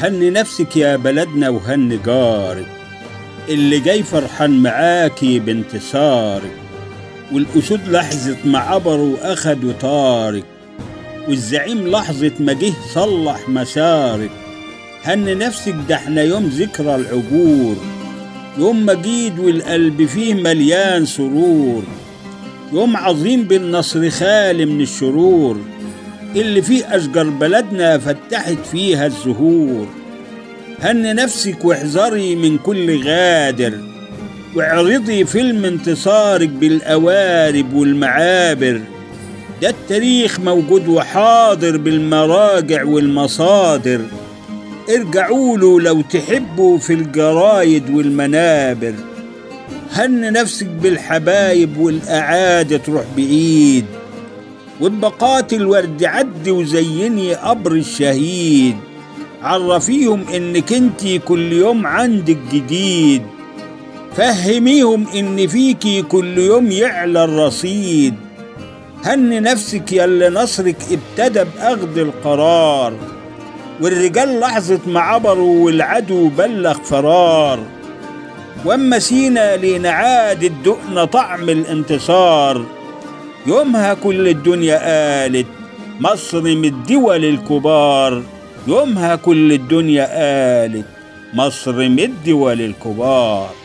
هني نفسك يا بلدنا وهني جارك اللي جاي فرحان معاكي بانتصارك والأسود لحظة ما عبروا أخدوا طارك والزعيم لحظة ما جه صلح مسارك هن نفسك ده احنا يوم ذكرى العبور يوم مجيد والقلب فيه مليان سرور يوم عظيم بالنصر خالي من الشرور اللي فيه أشجار بلدنا فتحت فيها الزهور هن نفسك واحذري من كل غادر واعرضي فيلم انتصارك بالقوارب والمعابر ده التاريخ موجود وحاضر بالمراجع والمصادر ارجعوا له لو تحبوا في الجرايد والمنابر هن نفسك بالحبايب والأعادة تروح بإيد وببقات الورد عد وزيني قبر الشهيد عرفيهم انك انتي كل يوم عندك جديد فهميهم ان فيكي كل يوم يعلى الرصيد هن نفسك يلي نصرك ابتدى بأخذ القرار والرجال لحظة ما عبروا والعدو بلغ فرار واما سينا لينا عاد الدقنا طعم الانتصار يومها كل الدنيا قالت مصر من الدول الكبار يومها كل الدنيا قالت مصر من الدول الكبار